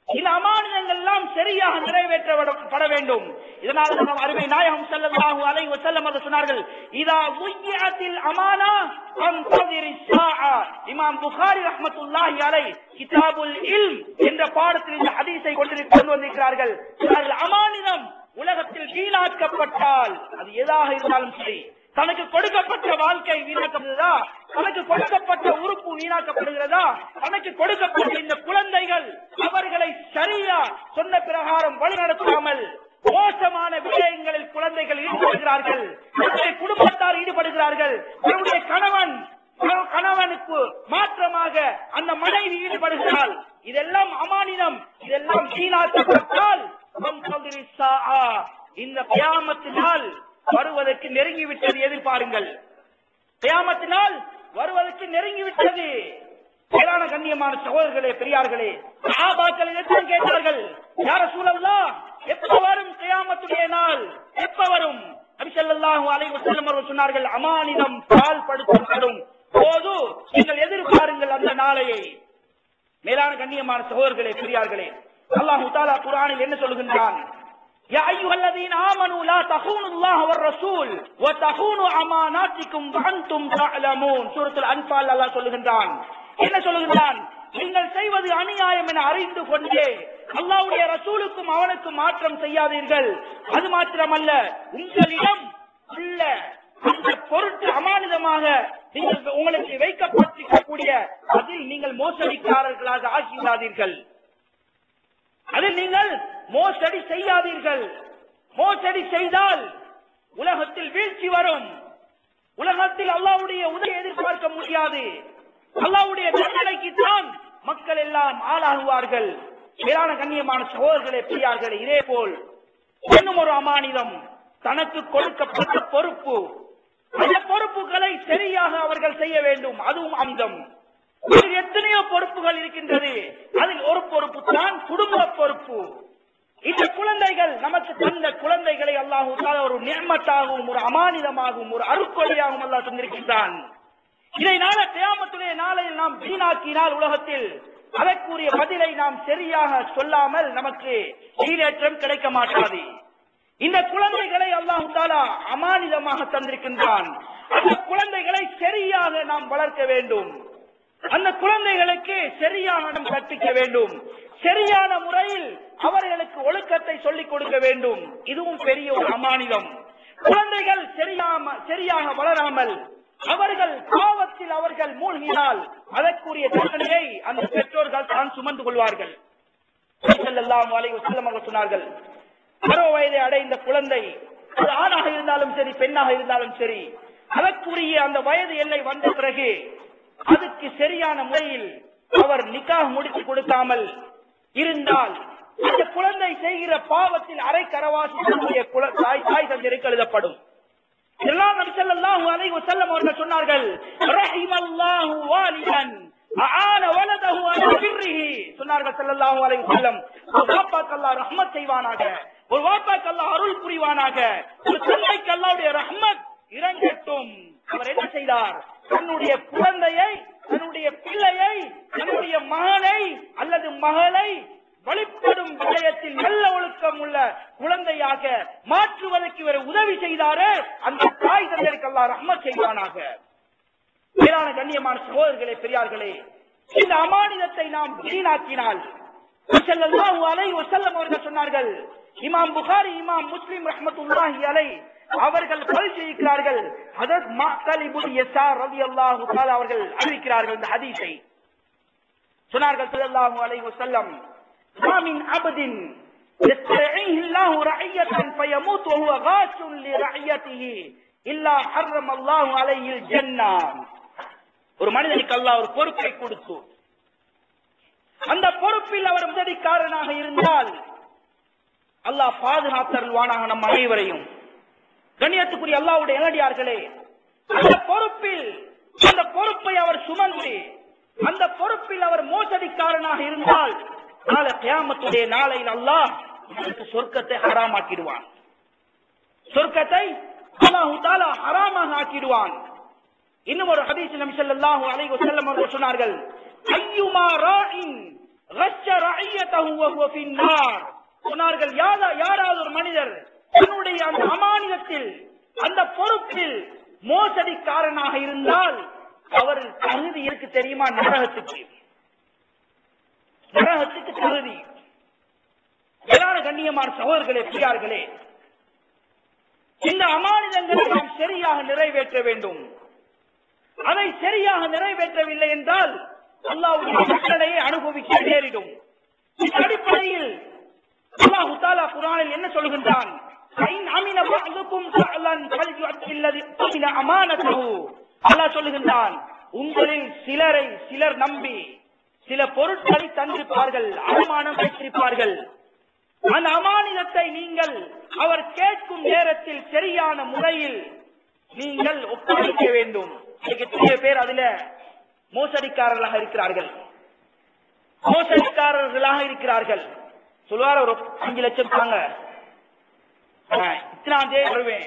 இந்த அமானிதங்கள் எல்லாம் சரியாக நிறைவேற்றப்பட வேண்டும் இதனால் நம்ம அருமை நாயகம் ஸல்லல்லாஹு அலைஹி வஸல்லம் அவர்கள் சொன்னார்கள் இதா உய்யத்தில் அமானா அன்ததிரி ஸாஆ இமாம் புகாரி ரஹ்மத்துல்லாஹி அலைஹி கிதாபுல் இல்ம் என்ற பாடத்தில் இந்த ஹதீஸை கொண்டு கொண்டு வந்திருக்கிறார்கள் சொன்னார்கள், அமானிதம் உலகத்தில் வீணாக்கப்பட்டால் அது எதாக இருந்தாலும் சரி தனக்கு கொடுக்கப்பட்ட வாழ்க்கை வீணாக்கப்படுகிறதா தனக்கு கொடுக்கப்பட்ட உறுப்பு வீணாக்கப்படுகிறதா தனக்கு கொடுக்கப்பட்ட இந்த குழந்தைகள் அவர்களை சரியா சொன்ன பிரகாரம் வழிநடத்தாமல் மோசமான விஷயங்களில் குழந்தைகள் ஈடுபடுகிறார்கள் தன்னுடைய குடும்பத்தார் ஈடுபடுகிறார்கள் தன்னுடைய கணவன் கண- கணவனுக்கு மாற்றமாக அந்த மனைவி ஈடுபடுகிறாள் இதெல்லாம் அமானிதம் இதெல்லாம் வீணாக்கப்பட்டால் வம்சதிரி ஸாஆ. இந்த கியாமத்தினால் வருவதற்கு நெருங்கிவிட்டது எதிர்பாருங்கள் கியாமத்தினால் வருவதற்கு நெருங்கிவிட்டது மேலான கண்ணியமான சகோதரர்களே பெரியார்களே சஹாபாக்கள் இதைத்தான் கேட்டார்கள் யார சூழல்லா எப்ப வரும் கியாமத்துடைய நாள் எப்ப வரும் நபி ஸல்லல்லாஹு அலைஹி வஸல்லம் அவர்கள் சொன்னார்கள் அமானிதம் பால்படுத்தப்படும் போது நீங்கள் எதிர்பாருங்கள் அந்த நாளையை மேலான கண்ணியமான சகோதரர்களே பெரியார்களே அல்லாஹு தாலா குர்ஆனில் என்ன சொல்லுகின்றான் يا أيها الذين آمنوا لا تخونوا الله والرسول وتخونوا أماناتكم وأنتم تعلمون سورة الأنفال அல்லாஹ் சொல்லுகின்றான் என்ன சொல்லுகின்றான் நீங்கள் செய்வது அநியாயம் என அறிந்து கொண்டே அல்லாஹ்வுடைய ரசூலுக்கும் அவனுக்கும் மாற்றம் செய்யாதீர்கள் அது மாத்திரமல்ல உங்களிடம் உள்ள அந்த பொருட்டு அமானிதமாக நீங்கள் உங்களுக்கு வைக்கப்பட்டிருக்கக்கூடிய அதில் நீங்கள் மோசடிக்காரர்களாக ஆகிவிடாதீர்கள் அதில் நீங்கள் மோசடி செய்யாதீர்கள் மோசடி செய்தால் உலகத்தில் வீழ்ச்சி வரும் உலகத்தில் அல்லாவுடைய உதவி எதிர்பார்க்க முடியாது அல்லாவுடைய தண்டனைக்கு தான் மக்கள் எல்லாம் ஆளாகுவார்கள் மேலான கண்ணியமான சகோதரர்களே பெரியார்களே இதே போல் இன்னும் ஒரு அமானிதம் தனக்கு கொடுக்கப்பட்ட பொறுப்பு அந்த பொறுப்புகளை சரியாக அவர்கள் செய்ய வேண்டும் அதுவும் அந்தம் அதில் எத்தனையோ பொறுப்புகள் இருக்கின்றது அதில் ஒரு பொறுப்பு தான் குடும்ப பொறுப்பு இந்த குழந்தைகள் நமக்கு தந்த குழந்தைகளை அல்லாஹு தஆலா ஒரு நியமத்தாகவும் ஒரு அமானிதமாகவும் ஒரு அருக்கொடையாகவும் அல்லாஹ் தந்திருக்கின்றான் இதை நாள கியாமத்துடைய நாளையில் நாம் வீணாக்கினால் உலகத்தில் அதற்குரிய பதிலை நாம் சரியாக சொல்லாமல் நமக்கு ஈடேற்றம் கிடைக்க மாட்டாது இந்த குழந்தைகளை அல்லாஹு தாலா அமானிதமாக தந்திருக்கின்றான் அந்த குழந்தைகளை சரியாக நாம் வளர்க்க வேண்டும் அந்த குழந்தைகளுக்கு சரியான இடம் கற்பிக்க வேண்டும் சரியான முறையில் அவர்களுக்கு ஒழுக்கத்தை சொல்லிக் கொடுக்க வேண்டும் இதுவும் பெரிய ஒரு அமானிதம் குழந்தைகள் சரியாம சரியாக வளராமல் அவர்கள் பாவத்தில் அவர்கள் மூழ்கினால் அதற்குரிய தண்டனையை அந்த பெற்றோர்கள் தான் சுமந்து கொள்வார்கள் ஸல்லல்லாஹு அலைஹி வஸல்லம் அவர்கள் சொன்னார்கள் பருவ வயதை அடைந்த குழந்தை அது ஆணாக இருந்தாலும் சரி பெண்ணாக இருந்தாலும் சரி அதற்குரிய அந்த வயது எல்லை வந்த பிறகு அதுக்கு சரியான முறையில் அவர் நிக்காக முடித்து கொடுக்காமல் இருந்தால் அந்த குழந்தை செய்கிற பாவத்தில் அரை கரவாசி தன்னுடைய குல- தாய் தாய் தந்தையருக்கு எழுதப்படும் இதெல்லாம் நபி ஸல்லல்லாஹு அலைஹி வஸல்லம் அவர்கள் சொன்னார்கள் ரஹிமல்லாஹு வாலிதன் அஆன வலதஹு அலா பிர்ரிஹி சொன்னார்கள் ஸல்லல்லாஹு அலைஹி வஸல்லம் ஒரு வாப்பாக்கு அல்லாஹ் ரஹ்மத் செய்வானாக ஒரு வாப்பாக்கு அல்லாஹ் அருள் புரிவானாக ஒரு தந்தைக்கு அல்லாஹ்வுடைய ரஹ்மத் இறங்கட்டும் அவர் என்ன செய்தார் தன்னுடைய குழந்தையை தன்னுடைய பிள்ளையை தன்னுடைய மகனை அல்லது மகளை வழிபடும் விடயத்தில் நல்ல ஒழுக்கம் உள்ள குழந்தையாக மாற்றுவதற்கு இவர் உதவி செய்தாரே அந்த தாய் தந்தையருக்கு அல்லாஹ் ரஹ்மத் செய்வானாக மேலான கண்ணியமான சகோதரர்களே பெரியார்களே இந்த அமானிதத்தை நாம் வீணாக்கினால் ஸல்லல்லாஹு அலைஹி வஸல்லம் அவர்கள் சொன்னார்கள் இமாம் புகாரி இமாம் முஸ்லிம் ரஹ்மத்துல்லாஹி அலை அவர்கள் பரிசீலிக்கிறார்கள் ஹதரத் மாக்கல் இப்னு யஸார் ரலியல்லாஹு தஆலா அவர்கள் அறிவிக்கிறார்கள் இந்த ஹதீஸை சொன்னார்கள் ஸல்லல்லாஹு அலைஹி வஸல்லம் ما من عبد يسترعيه الله رعية فيموت وهو غاش لرعيته إلا حرم الله عليه الجنة ஒரு மனிதனுக்கு அல்லாஹ் ஒரு பொறுப்பை கொடுத்து அந்த பொறுப்பில் அவர் உதவிக்காரனாக இருந்தால் அல்லாஹ் பாதுகாத்தருள்வானாக நம் அனைவரையும் கண்ணியத்துக்குரிய அல்லாஹ்வுடைய நேரடியார்களே அந்த பொறுப்பில் அந்த பொறுப்பை அவர் சுமந்து அந்த பொறுப்பில் அவர் மோசடிக்காரனாக இருந்தால் நாளை கியாமத்துடைய நாளையில் அல்லாஹ் அவருக்கு சொர்க்கத்தை ஹராமாக்கிடுவான் சொர்க்கத்தை அல்லாஹு தாலா ஹராமாக ஆக்கிடுவான் இன்னும் ஒரு ஹதீஸ் நபி ஸல்லல்லாஹு அலைஹி வஸல்லம் அவர்கள் சொன்னார்கள் ஐயுமா ராஇன் غش رعيته وهو في النار. சொன்னார்கள் யாரா- யாராவது ஒரு மனிதர் தன்னுடைய அந்த அமானிதத்தில் அந்த பொறுப்பில் மோசடிக்காரனாக இருந்தால் அவர் தகுதி இருக்கு தெரியுமா நரகத்துக்கு நரகத்துக்கு தகுதி மேலான கண்ணியமான சகோதரர்களே பிரியார்களே இந்த அமானிதங்களை நாம் சரியாக நிறைவேற்ற வேண்டும் அதை சரியாக நிறைவேற்றவில்லை என்றால் அல்லாஹ்வுடைய கட்டளையை அனுபவிக்க நேரிடும் இந்த அடிப்படையில் அல்லாஹு தாலா குரானில் என்ன சொல்கின்றான் "فَإِنْ أَمِنَ بَعْضُكُمْ فَعْلًا فَلْيُؤَدِّ الَّذِي أُمِنَ أَمَانَتَهُ." அல்லாஹ் சொல்லுகின்றான் உங்களில் சிலரை சிலர் நம்பி சில பொருட்களை தந்திருப்பார்கள் அவமானம் வைத்திருப்பார்கள் அந்த அமானிதத்தை நீங்கள் அவர் கேட்கும் நேரத்தில் சரியான முறையில் நீங்கள் ஒப்படைக்க வேண்டும் இன்னைக்கு எத்தனையோ பேர் அதுல மோசடிக்காரர்களாக இருக்கிறார்கள் மோசடிக்காரர்களாக இருக்கிறார்கள் சொல்லுவார் ஒரு அஞ்சு லட்சம் தாங்க ஆஹ், இத்தனாம் தேதி வருவேன்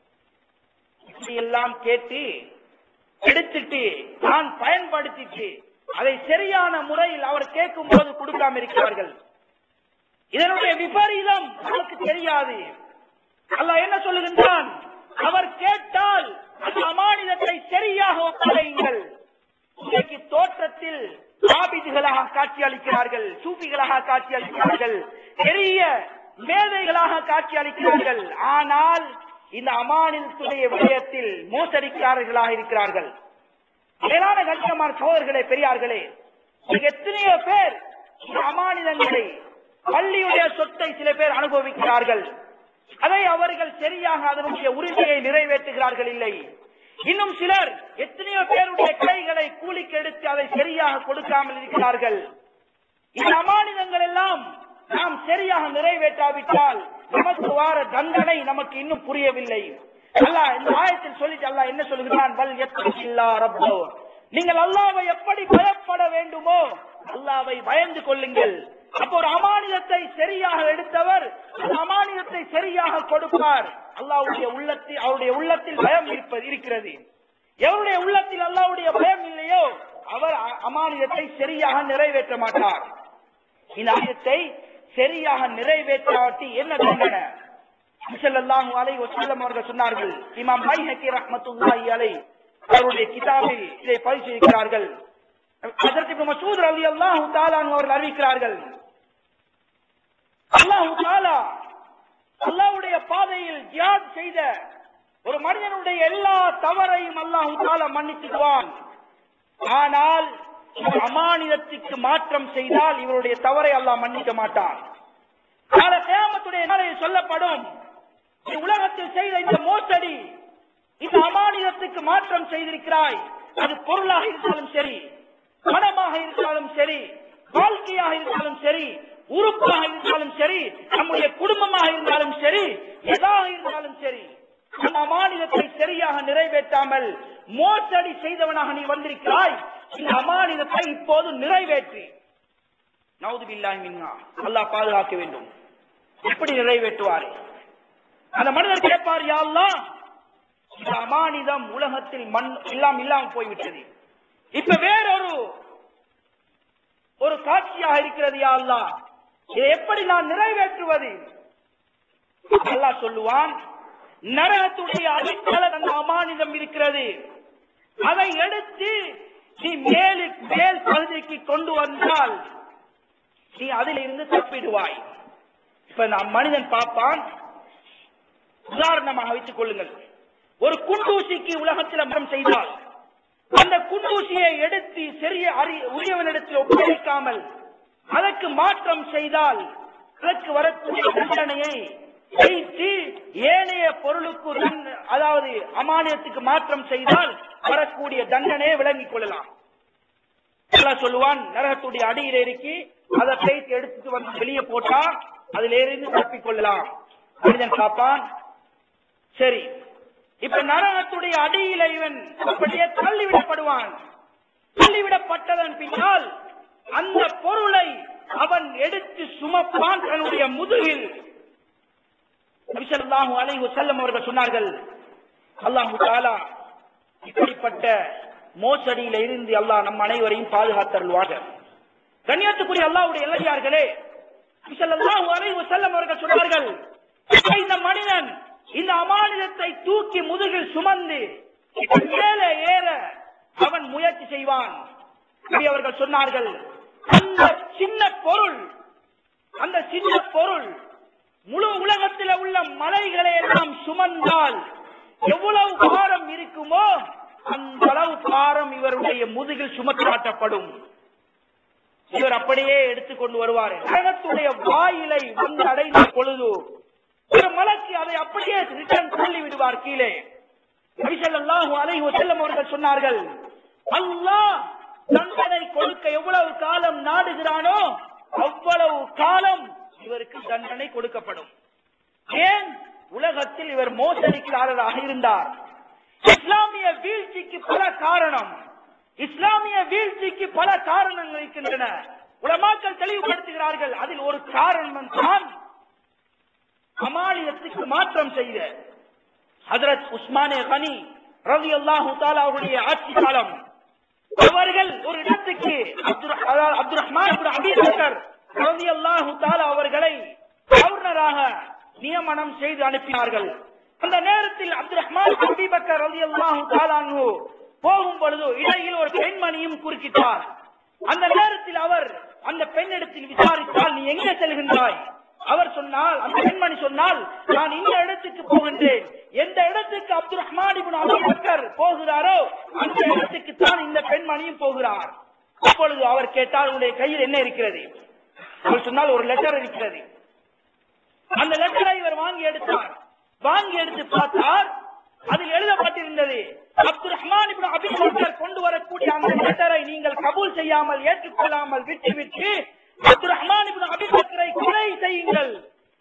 இப்படி எல்லாம் கேட்டு எடுத்துட்டு நான் பயன்படுத்திட்டு அதை சரியான முறையில் அவர் கேட்கும் போது கொடுக்காம இருக்கிறார்கள் இதனுடைய விபரீதம் நமக்கு தெரியாது அல்லாஹ் என்ன சொல்லுகின்றான் அவர் கேட்டால் அந்த அமானிதத்தை சரியாக ஒப்படையுங்கள் இன்றைக்கு தோற்றத்தில் ஆபிதுகளாக காட்சி அளிக்கிறார்கள் சூஃபிகளாக காட்சி அளிக்கிறார்கள் பெரிய மேதைகளாக காட்சி அளிக்கிறார்கள் ஆனால் இந்த அமானிதத்துடைய விடயத்தில் மோசடிக்காரர்களாக இருக்கிறார்கள் மேலான கண்ணியமான சகோதரர்களே பெரியார்களே இங்க எத்தனையோ பேர் இந்த அமானிதங்களை பள்ளியுடைய சொத்தை சில பேர் அனுபவிக்கிறார்கள் அதை அவர்கள் சரியாக அதனுடைய உரிமையை நிறைவேற்றுகிறார்கள் இல்லை இன்னும் சிலர் எத்தனையோ பேருடைய கைகளை கூலிக்கு எடுத்து அதை சரியாக கொடுக்காமல் இருக்கிறார்கள் இந்த அமானிதங்கள் எல்லாம் நாம் சரியாக நிறைவேற்றாவிட்டால் நமக்கு வார தண்டனை நமக்கு இன்னும் புரியவில்லை அல்லாஹ் இந்த ஆயத்தில் சொல்லிட்டு அல்லாஹ் என்ன சொல்கிறான் வல் யத்தகில்லா ரப்போ நீங்கள் அல்லாஹ்வை எப்படி பயப்பட வேண்டுமோ அல்லாஹ்வை பயந்து கொள்ளுங்கள் அப்போ ஒரு அமானிதத்தை சரியாக எடுத்தவர் அந்த அமானிதத்தை சரியாக கொடுப்பார் அல்லாஹ்வுடைய உள்ளத்தில் அவருடைய உள்ளத்தில் பயம் இருப்பது இருக்கிறது எவருடைய உள்ளத்தில் அல்லாஹ்வுடைய பயம் இல்லையோ அவர் அ- அமானிதத்தை சரியாக நிறைவேற்ற மாட்டார் இந்த ஆயத்தை சரியாக நிறைவேற்றாட்டி என்ன தண்டனை ஸல்லல்லாஹு அலைஹி வஸல்லம் அவர்கள் சொன்னார்கள் இமாம் பைஹகி ரஹ்மத்துல்லாஹி அலைஹி அவருடைய கிதாபில் இதை பதிவு செய்கிறார்கள் ஹஜ்ரத் இப்னு மஸ்ஊத் ரலியல்லாஹு தஆலா அன்ஹு அவர்கள் அறிவிக்கிறார்கள் அல்லாஹு தஆலா அல்லாஹ்வுடைய பாதையில் ஜிஹாத் செய்த ஒரு மனிதனுடைய எல்லா தவறையும் அல்லாஹு தஆலா மன்னிச்சிடுவான் ஆனால் இவர் அமானிதத்துக்கு மாற்றம் செய்தால் இவருடைய தவறை அல்லாஹ் மன்னிக்க மாட்டான் நாளை கியாமத்துடைய நாளையில் சொல்லப்படும் நீ உலகத்தில் செய்த இந்த மோசடி இந்த அமானிதத்துக்கு மாற்றம் செய்திருக்கிறாய் அது பொருளாக இருந்தாலும் சரி பணமாக இருந்தாலும் சரி வாழ்க்கையாக இருந்தாலும் சரி உறுப்பாக இருந்தாலும் சரி நம்முடைய குடும்பமாக இருந்தாலும் சரி எதாக இருந்தாலும் சரி அந்த அமானிதத்தை சரியாக நிறைவேற்றாமல் மோசடி செய்தவனாக நீ வந்திருக்கிறாய் இந்த அமானிதத்தை இப்போது நிறைவேற்றி நவுது பில்லாஹி மின்னா அல்லாஹ் பாதுகாக்க வேண்டும் எப்படி நிறைவேற்றுவார் அந்த மனிதர் கேட்பார் யா அல்லாஹ் இந்த அமானிதம் உலகத்தில் மண் எல்லாம் இல்லாமல் போய்விட்டது இப்ப வேறொரு ஒரு காட்சியாக இருக்கிறது யா அல்லாஹ் இதை எப்படி நான் நிறைவேற்றுவது அல்லாஹ் சொல்லுவான் நரகத்துடைய அடித்தள அந்த அமானிதம் இருக்கிறது அதை எடுத்து நீ மேலு மேல் பகுதிக்கு கொண்டு வந்தால் நீ அதில் இருந்து தப்பிடுவாய் இப்ப நான் மனிதன் பார்ப்பான் உதாரணமாக வைத்துக் கொள்ளுங்கள் ஒரு குண்டூசிக்கு உலகத்தில் மரம் செய்தால் அந்த குண்டூசியை எடுத்து சிறிய அறி- உரியவனிடத்தில் ஒப்படைக்காமல் அதற்கு மாற்றம் செய்தால் அதற்கு வரக்கூடிய தண்டனையை வைத்து ஏனைய பொருளுக்கு தண்ட- அதாவது அமானியத்துக்கு மாற்றம் செய்தால் வரக்கூடிய தண்டனையை விளங்கிக் கொள்ளலாம் அல்லாஹ் சொல்லுவான் நரகத்துடைய அடியில இருக்கி அதை பேசி எடுத்துட்டு வந்து வெளியே போட்டா அதுல இருந்து தப்பிக் கொள்ளலாம் மனிதன் காப்பான் சரி இப்ப நரகத்துடைய அடியில இவன் அப்படியே தள்ளிவிடப்படுவான் தள்ளிவிடப்பட்டதன் பின்னால் அந்த பொருளை அவன் எடுத்து சுமப்பான் தன்னுடைய முதுகில் நபிசல்லாஹு அலைஹி வஸல்லம் அவர்கள் சொன்னார்கள் அல்லாஹு தாலா இப்படிப்பட்ட மோசடியில இருந்து அல்லாஹ் நம் அனைவரையும் பாதுகாத்தருள்வாக கண்ணியத்துக்குரிய அல்லாவுடைய இளைஞர்களே ஸல்லல்லாஹு அலைஹி வஸல்லம் அவர்கள் சொன்னார்கள் இந்த மனிதன் இந்த அமானிதத்தை தூக்கி முதுகில் சுமந்து மேலே ஏற அவன் முயற்சி செய்வான் நபி அவர்கள் சொன்னார்கள் அந்த சின்ன பொருள் அந்த சின்ன பொருள் முழு உலகத்தில் உள்ள மலைகளை எல்லாம் சுமந்தால் எவ்வளவு பாரம் இருக்குமோ அந்த அளவு பாரம் இவருடைய முதுகில் சுமத்தாட்டப்படும் இவர் அப்படியே எடுத்துக்கொண்டு வருவார் நரகத்துடைய வாயிலை வந்து அடைந்த பொழுது ஒரு மலக்கு அதை அப்படியே ரிட்டர்ன் தள்ளி விடுவார் கீழே நபிசல்லாஹு அலைஹி வஸல்லம் அவர்கள் சொன்னார்கள் அல்லாஹ் தண்டனை கொடுக்க எவ்வளவு காலம் நாடுகிறானோ அவ்வளவு காலம் இவருக்கு தண்டனை கொடுக்கப்படும் ஏன் உலகத்தில் இவர் மோசடிக்காரராக இருந்தார் இஸ்லாமிய வீழ்ச்சிக்கு பல காரணம் இஸ்லாமிய வீழ்ச்சிக்கு பல காரணங்கள் இருக்கின்றன உலமாக்கள் தெளிவுபடுத்துகிறார்கள் அதில் ஒரு காரணம் தான் அமானியத்துக்கு மாற்றம் செய்த ஹதரத் உஸ்மானே கனி ரவி அல்லாஹு அவருடைய ஆட்சி காலம் அவர்கள் ஒரு இடத்துக்கு அப்துல் அப்துல் ரஹ்மான் அபிபக்கர் ரவி அல்லாஹு அவர்களை கவர்னராக நியமனம் செய்து அனுப்பினார்கள் அந்த நேரத்தில் அப்துல் ரஹ்மான் அபிபக்கர் ரவி அல்லாஹு போகும் பொழுது இடையில் ஒரு பெண்மணியும் குறுக்கிட்டார் அந்த நேரத்தில் அவர் அந்த பெண்ணிடத்தில் விசாரித்தால் நீ எங்கே செல்கின்றாய் அவர் சொன்னால் அந்த பெண்மணி சொன்னால் நான் இந்த இடத்துக்கு போகின்றேன் எந்த இடத்துக்கு அப்துல் ரஹ்மான் இப்னு அபூபக்கர் போகிறாரோ அந்த இடத்துக்கு தான் இந்த பெண்மணியும் போகிறார் அப்பொழுது அவர் கேட்டால் உங்களுடைய கையில் என்ன இருக்கிறது அவர் சொன்னால் ஒரு லெட்டர் இருக்கிறது அந்த லெட்டரை இவர் வாங்கி எடுத்தார் வாங்கி எடுத்து பார்த்தார் அதில் எழுதப்பட்டிருந்தது அப்துல் ரஹ்மான் இப்னு அபூபக்கர் கொண்டு வரக்கூடிய அந்த லெட்டரை நீங்கள் கபூல் செய்யாமல் ஏற்றுக்கொள்ளாமல் விட்டுவிட்டு அப்துல் ரஹ்மான் இப்னு அபூபக்கரை கொலை செய்யுங்கள்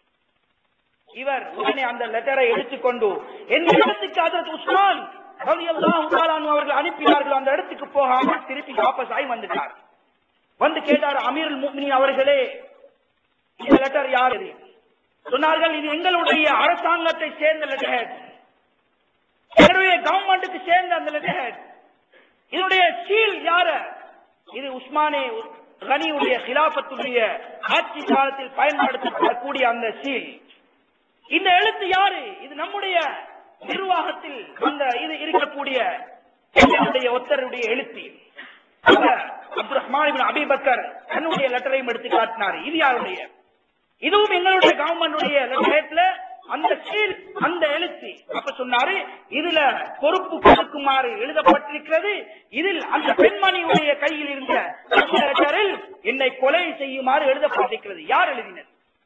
இவர் உடனே அந்த லெட்டரை எடுத்துக்கொண்டு எந்த இடத்துக்கு அதற்கு உஸ்மான் ரலியல்லாஹு தஆலா அன்ஹு அவர்கள் அனுப்பினார்கள் அந்த இடத்துக்கு போகாமல் திருப்பி வாபஸ் ஆகி வந்துட்டார் வந்து கேட்டார் அமீருல் முஃமினீன் அவர்களே இந்த லெட்டர் யார் இது சொன்னார்கள் இது எங்களுடைய அரசாங்கத்தை சேர்ந்த லெட்டர் எங்களுடைய கவர்மெண்ட்டுக்கு சேர்ந்த அந்த லெட்டர் இதனுடைய சீல் யார இது உஸ்மானே கனியுடைய கிலாபத்துடைய ஆட்சி காலத்தில் பயன்படுத்தப்படக்கூடிய அந்த சீல் இந்த எழுத்து யாரு இது நம்முடைய நிர்வாகத்தில் அந்த இது இருக்கக்கூடிய எங்களுடைய ஒத்தருடைய எழுத்து அவர் அப்துல் ரஹ்மான் அபிபக்கர் தன்னுடைய லெட்டரையும் எடுத்து காட்டினார் இது யாருடைய இதுவும் எங்களுடைய கவர்மெண்டுடைய லெட்டர்ல அந்த சீல் அந்த எழுத்து அப்ப சொன்னாரு இதுல பொறுப்பு கொடுக்குமாறு எழுதப்பட்டிருக்கிறது இதில் அந்த பெண்மணியுடைய கையில் இருந்த அந்த லெட்டரில் என்னை கொலை செய்யுமாறு எழுதப்பட்டிருக்கிறது யார் எழுதினர்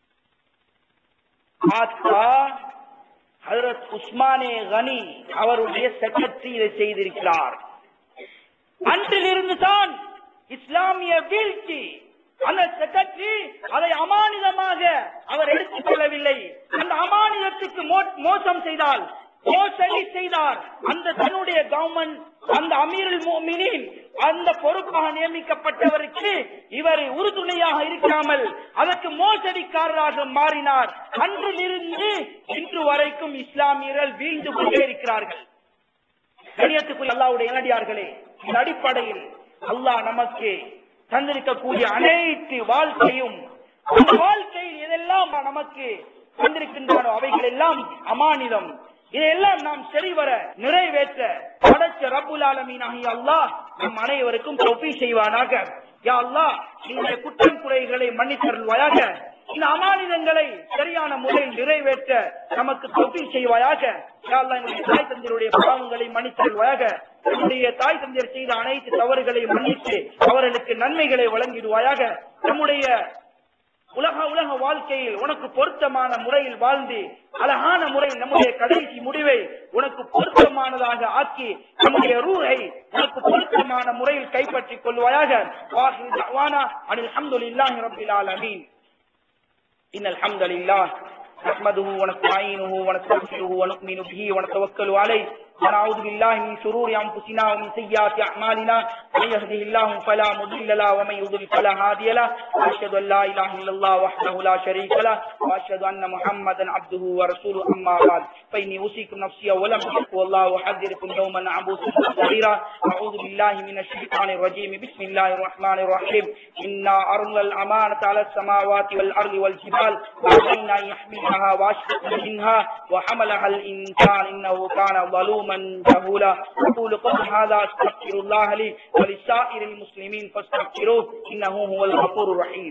பார்த்தா ஹதரத் உஸ்மானே கனி அவருடைய செக்ரட்டரி இதை செய்திருக்கிறார் அன்றிலிருந்து தான் இஸ்லாமிய வீழ்ச்சி அந்த செக்ரட்டரி அதை அமானிதமாக அவர் எடுத்துக் கொள்ளவில்லை அந்த அமானிதத்துக்கு மோ- மோசம் செய்தால் மோசடி செய்தார் அந்த தன்னுடைய கவர்மெண்ட் அந்த அமீருல் மோமினின் அந்த பொறுப்பாக நியமிக்கப்பட்டவருக்கு இவர் உறுதுணையாக இருக்காமல் அதற்கு மோசடிக்காரராக மாறினார் அன்றிலிருந்து இன்று வரைக்கும் இஸ்லாமியர்கள் வீழ்ந்து கொண்டே இருக்கிறார்கள் கணியத்துக்குள் அல்லாவுடைய இனடியார்களே இந்த அடிப்படையில் அல்லாஹ் நமக்கு தந்திருக்கக்கூடிய அனைத்து வாழ்க்கையும் அந்த வாழ்க்கையில் எதெல்லாம் நமக்கு தந்திருக்கின்றனோ அவைகள் எல்லாம் அமானிதம் இதையெல்லாம் நாம் சரிவர நிறைவேற்ற படைச்ச ரப்புல் ஆலமீனாகிய அல்லாஹ் நம் அனைவருக்கும் தொப்பி செய்வானாக யா அல்லாஹ் என்னுடைய குற்றம் குறைகளை மன்னித்தருள்வாயாக இந்த அமானிதங்களை சரியான முறையில் நிறைவேற்ற நமக்கு தொப்பி செய்வாயாக யா அல்லாஹ் என்னுடைய தாய் தந்தையருடைய பாவங்களை மன்னித்தருள்வாயாக நம்முடைய தாய் தந்தையர் செய்த அனைத்து தவறுகளை மன்னித்து அவர்களுக்கு நன்மைகளை வழங்கிடுவாயாக நம்முடைய உலக உலக வாழ்க்கையில் உனக்கு பொருத்தமான முறையில் வாழ்ந்து அழகான முறையில் நம்முடைய கடைசி முடிவை உனக்கு பொருத்தமானதாக ஆக்கி நம்முடைய ரூஹை உனக்கு பொருத்தமான முறையில் கைப்பற்றிக் கொள்வாயாக வாஹிரு தஅவானா அனில் ஹம்துலில்லாஹி ரப்பில் ஆலமீன் إن الحمد لله نحمده ونستعينه ونستغفره ونؤمن به ونتوكل عليه ونعوذ بالله من شرور أنفسنا ومن سيئات أعمالنا من يهده الله فلا مضل له ومن يضلل فلا هادي له وأشهد أن لا إله إلا الله وحده لا شريك له وأشهد أن محمدا عبده ورسوله أما بعد فإني أوصيكم نفسي أولا بتقوى الله وأحذركم يوما عبوسا صغيرا أعوذ بالله من الشيطان الرجيم بسم الله الرحمن الرحيم إنا أرنا الأمانة على السماوات والأرض والجبال وأبين أن يحملها وأشفقن منها وحملها الإنسان إنه كان ظلوما جهولا أقول قول هذا أستغفر الله لي ولسائر المسلمين فاستغفروه إنه هو الغفور الرحيم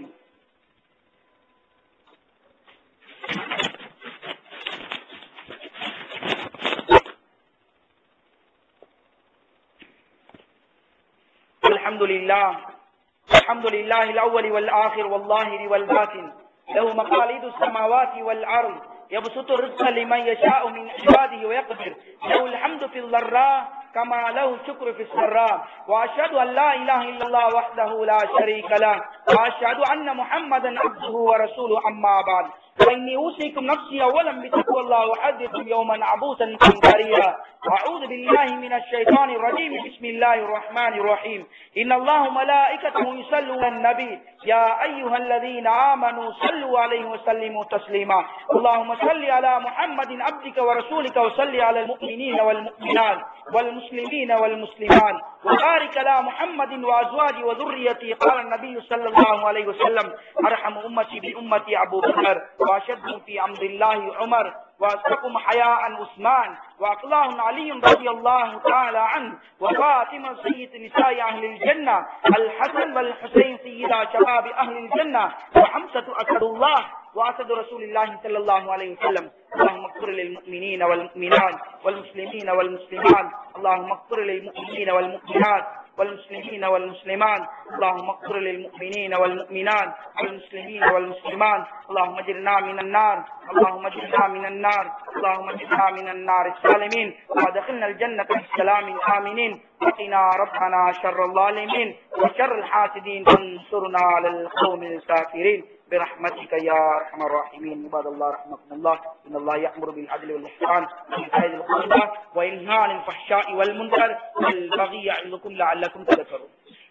الحمد لله الحمد لله الأول والآخر والظاهر والباطن له مقاليد السماوات والأرض يبسط الرزق لمن يشاء من عباده ويقدر له الحمد في الضراء كما له الشكر في السراء وأشهد أن لا إله إلا الله وحده لا شريك له وأشهد أن محمدا عبده ورسوله أما بعد فإني أوصيكم نفسي أولا بتقوى الله وأحذركم يوما عبوسا قمطريرا أعوذ بالله من الشيطان الرجيم بسم الله الرحمن الرحيم إن الله ملائكته يصلون على النبي يا أيها الذين آمنوا صلوا عليه وسلموا تسليما اللهم صل على محمد عبدك ورسولك وصل على المؤمنين والمؤمنات والمسلمين والمسلمات وبارك على محمد وأزواجه وذريته قال النبي صلى الله عليه وسلم أرحم أمتي بأمتي أبو بكر وأشدهم في أمر الله عمر وأصدقهم حياء عثمان وأطلاه علي رضي الله تعالى عنه وفاطمة سيد نساء أهل الجنة الحسن والحسين سيدا شباب أهل الجنة وحمزة أسد الله وأسد رسول الله صلى الله عليه وسلم اللهم اغفر للمؤمنين والمؤمنات والمسلمين والمسلمات اللهم اغفر للمؤمنين والمؤمنات والمسلمين والمسلمات اللهم اغفر للمؤمنين والمؤمنات والمسلمين والمسلمات اللهم اجرنا من النار اللهم اجرنا من النار اللهم اجرنا من النار السالمين وادخلنا الجنة بالسلام آمنين وقنا ربنا شر الظالمين وشر الحاسدين وانصرنا على القوم الكافرين برحمتك يا ارحم الراحمين عباد الله رحمكم الله ان الله يامر بالعدل والاحسان وايتاء ذي القربى وينهى عن الفحشاء والمنكر والبغي يعظكم لعلكم تذكرون